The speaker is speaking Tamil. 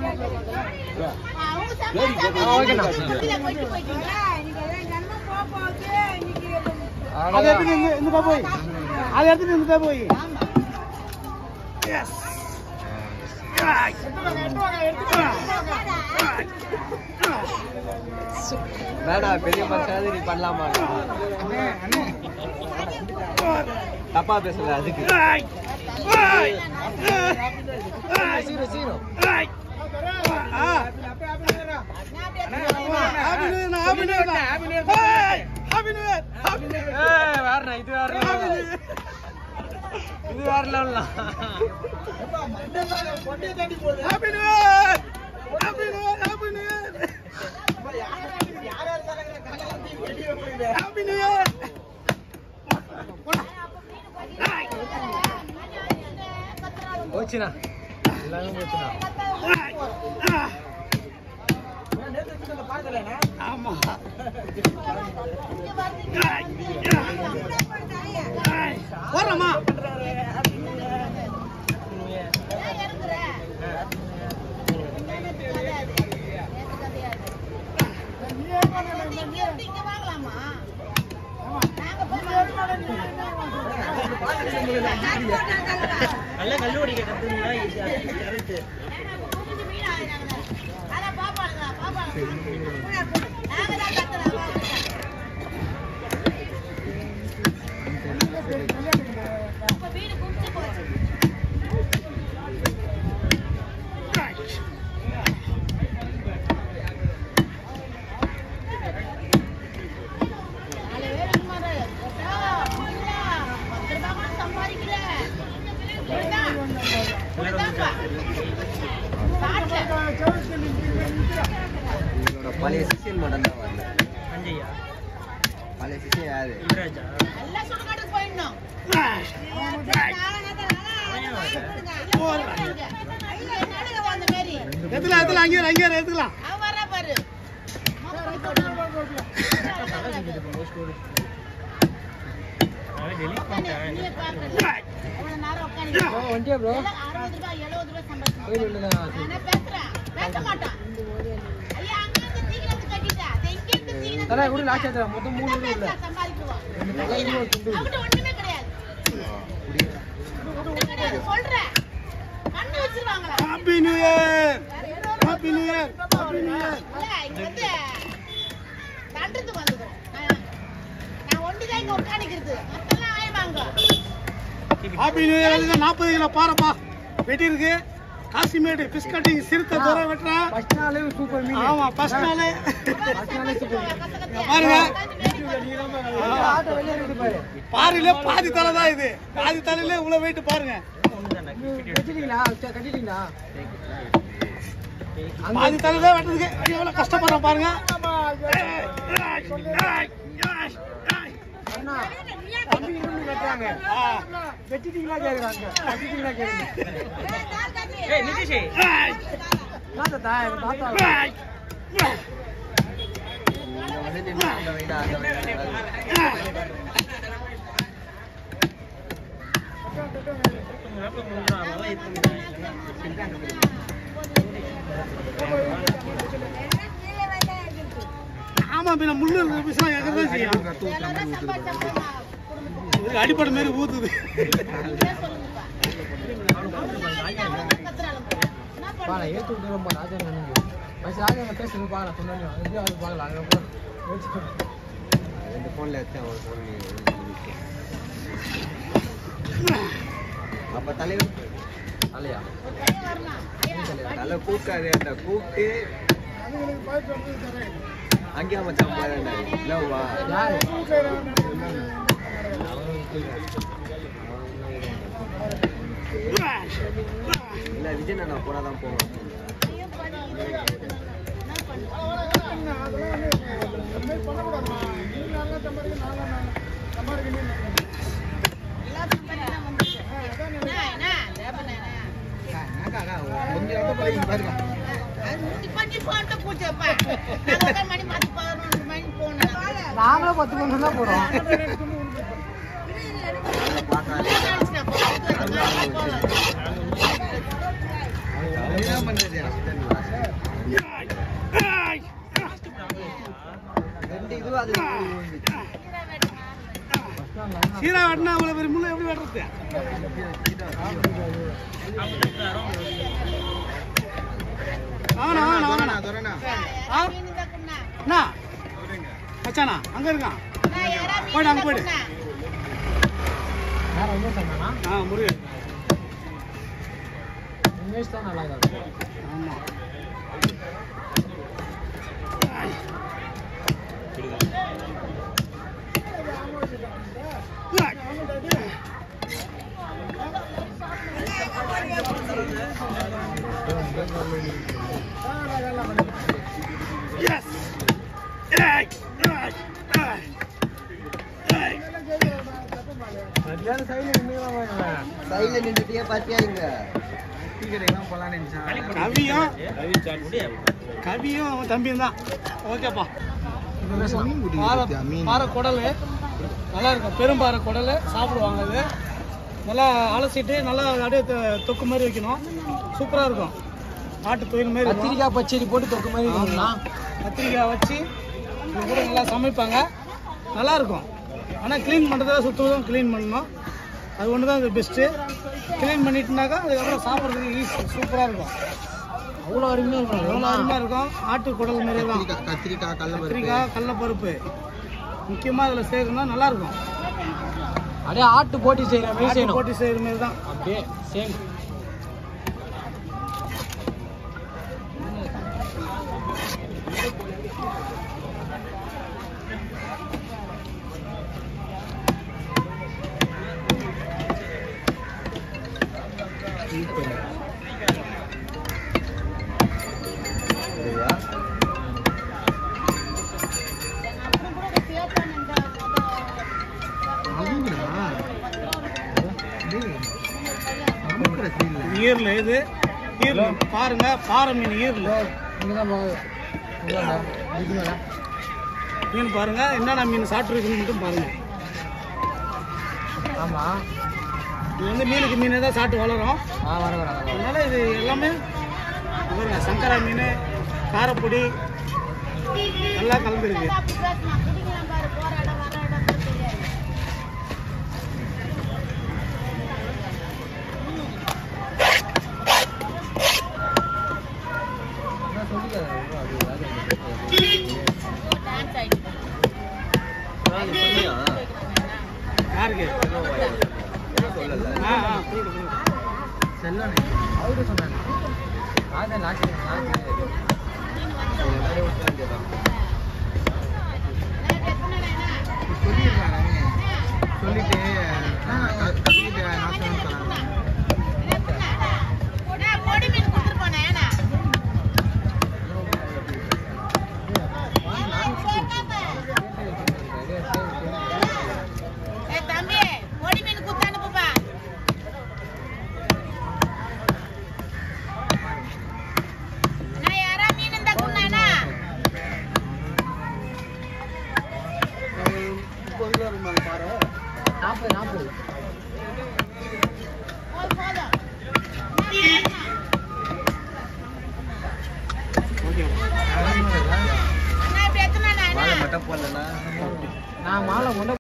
அதை எடுத்துட்டு இந்த- இந்த பக்கம் போய் அதை எடுத்துட்டு இந்த பக்கம் போய் வேடா பெரிய பஞ்சாயத்து நீ பண்ணலாமா தப்பா பேசல அதுக்கு சீரோ சீரோ வேறண்ணா இது வேற இது வேற லெவல்லாம் போச்சுண்ணா எல்லாமே போச்சுண்ணா ஆமா போறோமா நல்ல கல்லூரிக்கு கத்துனீங்களா வீடு குடிச்சு போச்சு நாலு பேர் அம்மாரு. ஏட்டா, புரியுதா? பத்து ரூபாய் கூட சம்பாதிக்கல. புரியுதா? புரியுதாப்பா? காட்டுல. உங்களோட பழைய சிஷியன் மட்டும் தான் வரல பழைய சிஷியன் யாரு எல்லாம் சுடுகாட்டுக்கு போயிடணும். ஐயா, என்னடுங்க வந்த மாரி. எதுல எதுல அங்கே அங்கே எடுத்துக்கலாம் அவன் வர்றா பாரு. மொத்தம் போட்டு. உட்காந்து, நீயே பார்க்கல. எவ்வளவு நேரம் உட்காந்து வண்டியா ப்ரோ எல்லாம் அறுபது ரூபாய் எழுபது ரூபாய் சம்பாதிச்சு நான் பேசுறேன் பேச மாட்டான் ஐயா அங்க இருந்து தீக்கில இருந்து கட்டிட்டா அது எங்க இருந்து தீக்கில தரா கூட லாஸ்ட் ஆச்சு மொத்தம் மூணு இருந்து வீடு இல்ல பேசுறா, சம்பாதிக்குவான் தலைக்கு ஒரு துண்டு. அவன்கிட்ட ஒண்ணுமே கிடையாது ஒண்ணும் கிடையாது சொல்றேன் கண்ணு வச்சிருவாங்களா ஹாப்பி நியூ இயர் வேற ஏதோ happy new year happy new year இல்ல இங்க வந்து தண்டத்துக்கு வந்துக்கிறோம் நான் நான் ஒண்டிதான் இங்க உட்காந்துக்கிறது மத்தெல்லாம் ஆயவாங்க ஹாப்பி நியூ இயர் நாற்பது கிலோ பாருப்பா வெட்டி இருக்கு காசிமேடு பிஸ் கட்டிங் சிறுத்தை தூரம் வெட்டுறேன் ஃபர்ஸ்ட் நாளே சூப்பர் மீன் ஆமா ஃபர்ஸ்ட் நாளே பாருங்க ஆட்டோ வெளியே இருக்கு பாரு பாருல பாதி தலை தான் இது பாதி தலையில இவ்வளவு வெயிட் பாருங்க கட்டிட்டீங்களா சரி, கட்டிட்டீங்களா பாதி தலை தான் வெட்டுறதுக்கு எவ்வளவு கஷ்டப்படுறோம் பாருங்க அண்ணா தம்பி இன்னும் கட்டுறாங்க ஆ. வெட்டிட்டீங்களா கேக்குறாங்க கட்டிட்டீங்களா கேக்குறாங்க ஏய். என்ன தாத்தா எங்க தாத்தா ஆமா பின்ன முள்ளு விஷயம் எங்கதான் செய்யும் இதுக்கு அடிப்படை மாதிரி ஊத்துது பா நான் ஏத்து விட்டு ரொம்ப ராஜா நினைங்க பஸ் ராஜா நான் பேசுறது பார்க்கலாம் சொன்னோம் எப்படியும் அது பார்க்கலாம் அங்கே கூட ரெண்டு ஃபோனில் எடுத்தேன் ஒரு ஃபோன் அப்போ தலைவர் தலையா தலை கூப்பிட்டாரு அந்த கூப்பிட்டு அங்கேயா மச்சான் போறேன் இல்லவா யாரு இல்ல விஜய் நான் போனாதான் போவேன் நாங்களும் பத்து மணி தான் போறோம் பார்க்கறாங்க ஏய். ரெண்டு இது அது சீரா வெட்டினா அவ்வளோ பெரிய முள்ளு எப்படி வெட்டுறது வாங்கண்ணா வாங்கண்ணா வாங்கண்ணா ஆ? மீன் தான் குண்ணா. என்ன மச்சானா அங்க இருக்கான் நான் யாரா மீன் போடு, அங்க தான் போடு. குண்ணா. வேற ஒன்றும் சொன்னானா ஆ முருகன் இங்கிலீஷ் தான் நல்லா இருக்கும் ஆமா Yes! Hey! Hey! Hey! Hey! மத்தியானம் சைடில் நின்றுதான் சைடுல நின்றுட்டியே பாத்தியா இங்க கவியும் கவியும் அவன் தம்பியும் தான் ஓகேப்பா பாறை பாறை குடல் நல்லா இருக்கும் பெரும்பாறை குடல் சாப்பிடுவாங்க அது நல்லா அலசிட்டு நல்லா அப்படியே தொ- தொக்கு மாதிரி வைக்கணும் சூப்பராக இருக்கும் ஆட்டு தொழில் மாதிரி இருக்கும். கத்திரிக்காய் பச்சடி போட்டு தொக்கு மாதிரி பண்ணலாம் கத்திரிக்காய் வச்சு இது கூட நல்லா சமைப்பாங்க நல்லா இருக்கும் ஆனால் க்ளீன் பண்ணுறதா சுத்தம் க்ளீன் பண்ணணும் அது ஒன்று தான் இது பெஸ்ட்டு க்ளீன் பண்ணிட்டுனாக்கா அதுக்கப்புறம் சாப்பிட்றதுக்கு ஈஸி சூப்பராக இருக்கும் அவ்வளோ அருமையாக இருக்கும் எவ்வளோ அருமையாக இருக்கும் ஆட்டு குடல் மாதிரியே தான் கத்திரிக்காய் கடல கத்திரிக்காய் கடலப்பருப்பு முக்கியமாக அதில் சேர்க்கணும்னா நல்லா இருக்கும் அப்படியே ஆட்டு போட்டி செய்கிற மாதிரி ஆட்டு செய்யணும் போட்டி செய்கிற மாதிரி தான் அப்படியே சேம் அப்புறம் கூட சேர்த்தானே இந்த ஈரல் இது ஈரல் பாருங்க பாறை மீன் ஈரல் இங்கே தான் இது மேலே மீன் பாருங்க என்னென்ன மீன் சாப்பிட்ருக்குன்னு மட்டும் பாருங்க ஆமாம் இது வந்து மீனுக்கு மீனே தான் சாப்பிட்டு வளரும் ஆ வர வர வர அதனால இது எல்லாமே பாருங்க சங்கரா மீன் காரப்பொடி எல்லாம் கலந்துருக்கு அப்படி பேசலாம் குடிக்கலாம் பாரு போற இடம் வர இடம் கூட தெரியாது என்ன சொல்லிக்காத அது டான்ஸ் ஆயிடுச்சு யாருக்கு ஆ ஆ புரியுது புரியுது செல்லணும் அவரு சொன்னாங்க அதான் நாக்கு நாக்கு சொல்லிட்டு கத்திக்கிட்டு நாசம் சொன்னாங்க பொடி மீன் கொடுத்துட்டு போனேன் ஏன்னா ஏ தம்பி பொடி மீன் குத்து அனுப்புப்பா நான் யாரா மீன் இருந்தா குண்ணானா நாற்பது நாற்பது போதும் போதும் ஓகே அண்ணா இப்படி எத்தனை அண்ணா மட்டும் போடலன்னா நான் மாலை கொண்டு